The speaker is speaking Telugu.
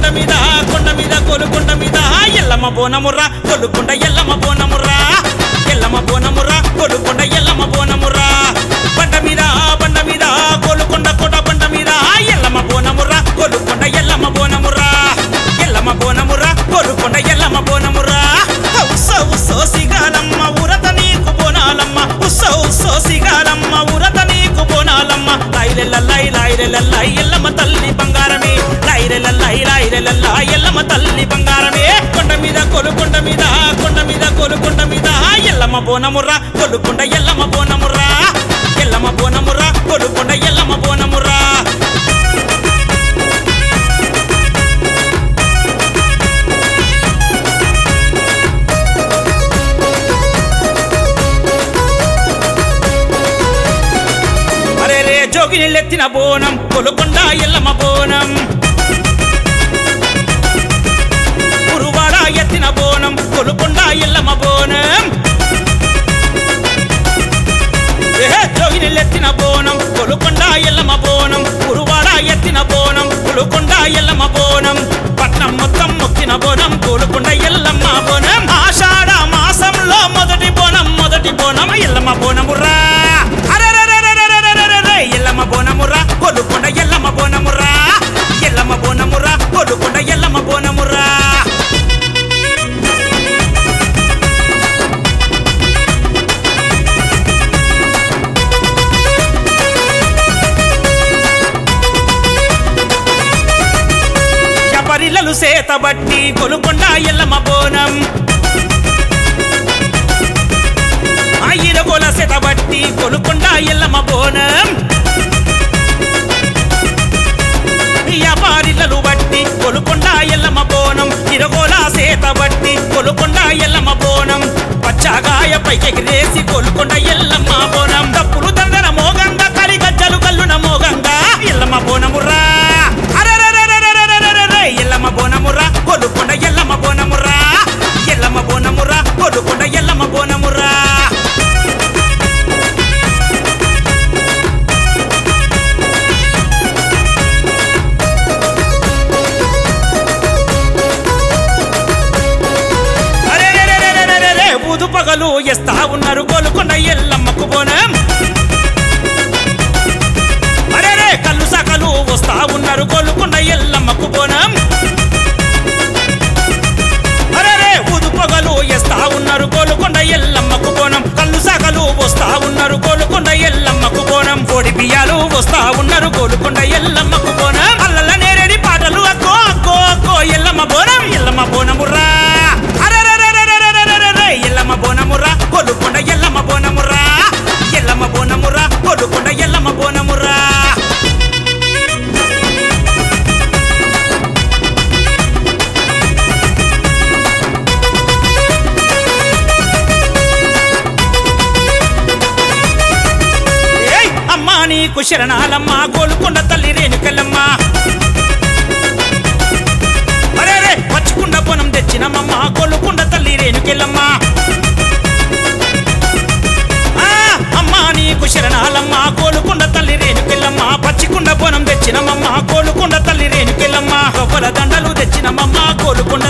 మీద కొండ మీద కోలుకొండ మీద ఎల్లమ్మ బోనముర్రా కొలుకొండ ఎల్లమ్మ బోనముర్రా ఎల్లమ్మ బోనముర్రా కొలుకొండ ఎల్లమ్మ బోనముర్రా బండ మీద బండ మీద కోలుకొండ కోట బండ మీద ఎల్లమ్మ బోనముర్రా కొలుకొండ ఎల్లమ్మ బోనముర్రా ఎల్లమ్మ బోనముర్రా కొలుకొండ ఎల్లమ్మ బోనముర్రా ఉస్స ఉస్సో సిగాలమ్మ ఉరత నీకు బోనాలమ్మ ఉస్స ఉస్సో సిగాలమ్మ ఉరత నీకు బోనాలమ్మ లైలెల్లై లైలెల్లై ఎల్లమ్మ తల్లి బంగారమే లైరెలల్లై లైరెలల్లా ఎల్లమ్మ తల్లి బంగారమే కొండ మీద కొలుకొండ మీద కొండ మీద కొలుకొండ మీద ఎల్లమ్మ బోనముర్రా కొలుకొండ ఎల్లమ్మ బోనముర్రా ఎల్లమ్మ బోనముర్రా కొలుకొండ ఎల్లమ్మ బోనముర్రా అరే రే జోగినిల్లెత్తిన బోనం కొలుకొండ ఎల్లమ్మ బోనం కురువాడ ఎత్తిన బోనం కొలుకొండ ఎల్లమ్మ బోనం ఏ జోగినిల్లెత్తిన బోనం కొలుకొండ ఎల్లమ్మ బోనం కురువాడ ఎత్తిన బోనం కొలుకొండ ఎల్లమ్మ బోనం పట్నం మొత్తం మొక్కిన బోనం కొలుకొండ ఎల్లమ్మ బోనం ఆషాఢ మాసంలో మొదటి బోనం మొదటి బోనం ఎల్లమ్మ బోనమురా అరెరెరెరెరెరెరెరెరె, ఎల్లమ్మ బోనమురా కొలుకొండ ఎల్లమ్మ బోనమురా ఎల్లమ్మ బోనమురా కొలుకొండ ఎల్లమ్మ బోనమురా యపరిలలు సేతబట్టి కొలుకొండ ఎల్లమ్మ బోనం ఆయిరగోల సేతబట్టి కొలుకొండ ఎల్లమ్మ బోనం వ్యాపారిలలు బట్టి కొలుకొండ ఎల్లమ్మ బోనం ఇరగోల సేత బట్టి కొలుకొండ ఎల్లమ్మ బోనం పచ్చగాయ పైకెగిరేసి కొలుకొండ ఎల్లమ్మ బోనం తప్పులు దండన మోగంగా కరి గజ్జలు కల్లున మోగంగా ఎల్లమ్మ బోనమురా అరెరెరెరెరెరెరెరెరె, ఎల్లమ్మ బోనమురా కొలుకొండ ఎల్లమ్మ బోనమురా ఎల్లమ్మ బోనమురా కొలుకొండ ఎల్లమ్మ బోనమురా అరెరెరెరెరెరెరె, ఊదు పగలు ఎస్తా ఉన్నారు కోలుకొండ ఎల్లమ్మకు బోనం అరేరే కళ్ళు సకలు వస్తా ఉన్నారు కోలుకొండ ఎల్లమ్మకు బోనం అరేరే ఊదు పొగలు ఎస్తా ఉన్నారు కోలుకొండ ఎల్లమ్మకు బోనం కళ్ళు సకలు వస్తా ఉన్నారు కోలుకొండ ఎల్లమ్మకు బోనం కోడి బియ్యాలు వస్తా ఉన్నారు కోలుకొండ ఎల్లమ్మకు బోనం అల్లల నేరేడి పాటలు అక్కో అక్కో అక్కో ఎల్లమ్మ బోనం ఎల్లమ్మ బోనమురా అరెరెరెరెరెరెరెరెరె, ఎల్లమ్మ బోనమురా కొలుకొండ ఎల్లమ్మ బోనమురా ఎల్లమ్మ బోనమురా కొలుకొండ ఎల్లమ్మ బోనమురా ఏయ్ అమ్మా నీకు శరణాలమ్మ గోలుకొండ తల్లి రేణుకెళ్ళమ్మ అరే రే పచ్చికుండ పొనం తెచ్చినమ్మమ్మ గోలుకొండ తల్లి రేణుకెళ్ళమ్మ ఆ, అమ్మా నీకు శరణాలమ్మ గోలుకొండ తల్లి రేణుకెళ్ళమ్మ పచ్చికుండ పొనం తెచ్చినమ్మమ్మ గోలుకొండ తల్లి రేణుకెళ్ళమ్మ గొప్పల దండలు తెచ్చినమ్మమ్మ గోలుకొండ